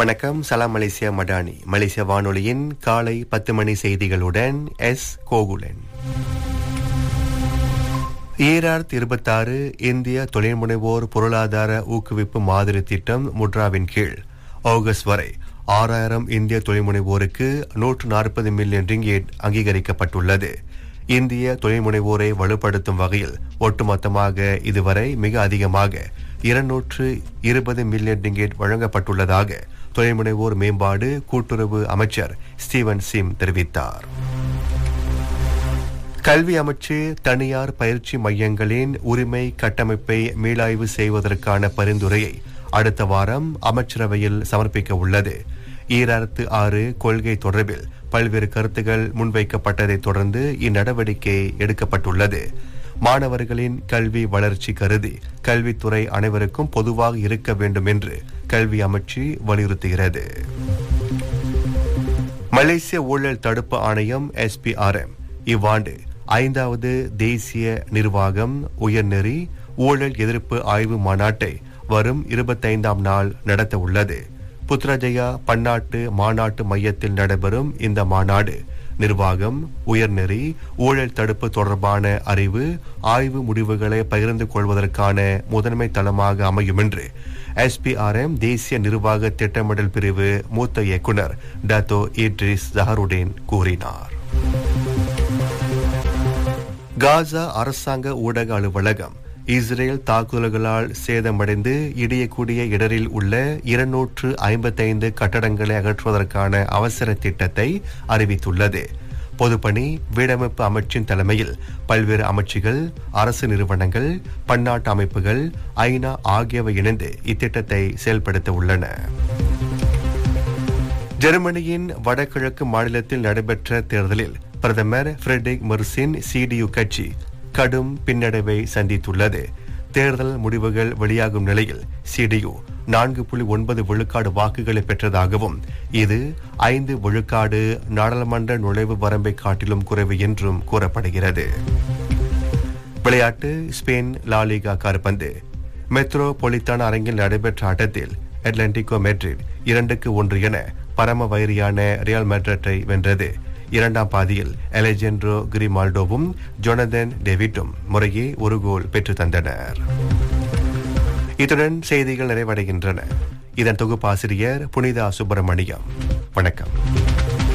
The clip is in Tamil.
வணக்கம் சலாம் மலேசியா மடானி மலேசிய வானொலியின் காலை பத்து மணி செய்திகளுடன் எஸ் கோகுலன் ஈராயிரத்தி இருபத்தாறு இந்திய தொழில்முனைவோர் பொருளாதார ஊக்குவிப்பு மாதிரி திட்டம் முட்ராவின் கீழ் ஆகஸ்ட் வரை ஆறாயிரம் இந்திய தொழில்முனைவோருக்கு நூற்று நாற்பது மில்லியன் ரிங்கேட் அங்கீகரிக்கப்பட்டுள்ளது இந்திய தொழில்முனைவோரை வலுப்படுத்தும் வகையில் ஒட்டுமொத்தமாக இதுவரை மிக அதிகமாக இருநூற்று இருபது மில்லியன் ரிங்கேட் வழங்கப்பட்டுள்ளதாக தொழில்முனைவோர் மேம்பாடு கூட்டுறவு அமைச்சர் ஸ்டீவன் சிம் தெரிவித்தார் கல்வி அமைச்சு தனியார் பயிற்சி மையங்களின் உரிமை கட்டமைப்பை மீளாய்வு செய்வதற்கான பரிந்துரையை அடுத்த வாரம் அமைச்சரவையில் சமர்ப்பிக்க உள்ளது ஈராயிரத்து ஆறு கொள்கை தொடர்பில் பல்வேறு கருத்துகள் முன்வைக்கப்பட்டதைத் தொடர்ந்து இந்நடவடிக்கை எடுக்கப்பட்டுள்ளது மாணவர்களின் கல்வி வளர்ச்சி கருதி கல்வித்துறை அனைவருக்கும் பொதுவாக இருக்க வேண்டும் என்று கல்வி அமைச்சு வலியுறுத்துகிறது மலேசிய ஊழல் தடுப்பு ஆணையம் எஸ்பிஆர்எம் இவ்வாண்டு ஐந்தாவது தேசிய நிர்வாகம் உயர்நெறி ஊழல் எதிர்ப்பு ஆய்வு மாநாட்டை வரும் இருபத்தைந்தாம் நாள் நடத்த உள்ளது புத்ரஜயா பன்னாட்டு மாநாட்டு மையத்தில் நடைபெறும் இந்த மாநாடு நிர்வாகம் உயர்நெறி ஊழல் தடுப்பு தொடர்பான அறிவு ஆய்வு முடிவுகளை பகிர்ந்து கொள்வதற்கான முதன்மை தளமாக அமையும் என்று எஸ்பிஆர்எம் தேசிய நிர்வாக திட்டமிடல் பிரிவு மூத்த இயக்குனர் டத்தோ இட்ரிஸ் ஜஹருடேன் கூறினார் காசா அரசாங்க ஊடக அலுவலகம் இஸ்ரேல் தாக்குதல்களால் சேதமடைந்து இடியக்கூடிய இடரில் உள்ள இருநூற்று ஐம்பத்தைந்து கட்டடங்களை அகற்றுவதற்கான அவசர திட்டத்தை அறிவித்துள்ளது பொதுப்பணி வீடமைப்பு அமைச்சின் தலைமையில் பல்வேறு அமைச்சுகள் அரசு நிறுவனங்கள் பன்னாட்டு அமைப்புகள் ஐநா ஆகியவை இணைந்து இத்திட்டத்தை செயல்படுத்த உள்ளன ஜெர்மனியின் வடகிழக்கு மாநிலத்தில் நடைபெற்ற தேர்தலில் பிரதமர் ஃபிரெட்ரிக் மெர்சின் சிடியு கட்சி கடும் பின்னடைவை சந்தித்துள்ளது தேர்தல் முடிவுகள் வெளியாகும் நிலையில் சிடியு நான்கு புள்ளி ஒன்பது விழுக்காடு வாக்குகளை பெற்றதாகவும் இது ஐந்து விழுக்காடு நாடாளுமன்ற நுழைவு வரம்பை காட்டிலும் குறைவு என்றும் கூறப்படுகிறது விளையாட்டு ஸ்பெயின் லாலிகா கார்பந்து மெட்ரோபொலித்தான அரங்கில் நடைபெற்ற ஆட்டத்தில் அட்லாண்டிகோ மெட்ரிட் இரண்டுக்கு ஒன்று என பரம வைரியான ரியல் மெட்ரிட்டை வென்றது இரண்டாம் பாதியில் எலெஜென்ட்ரோ கிரிமால்டோவும் ஜொனதன் டேவிட்டும் முறையே ஒரு கோல் பெற்று தந்தனர் இத்துடன் செய்திகள் நிறைவடைகின்றன இதன் தொகுப்பாசிரியர் புனிதா சுப்பிரமணியம் வணக்கம்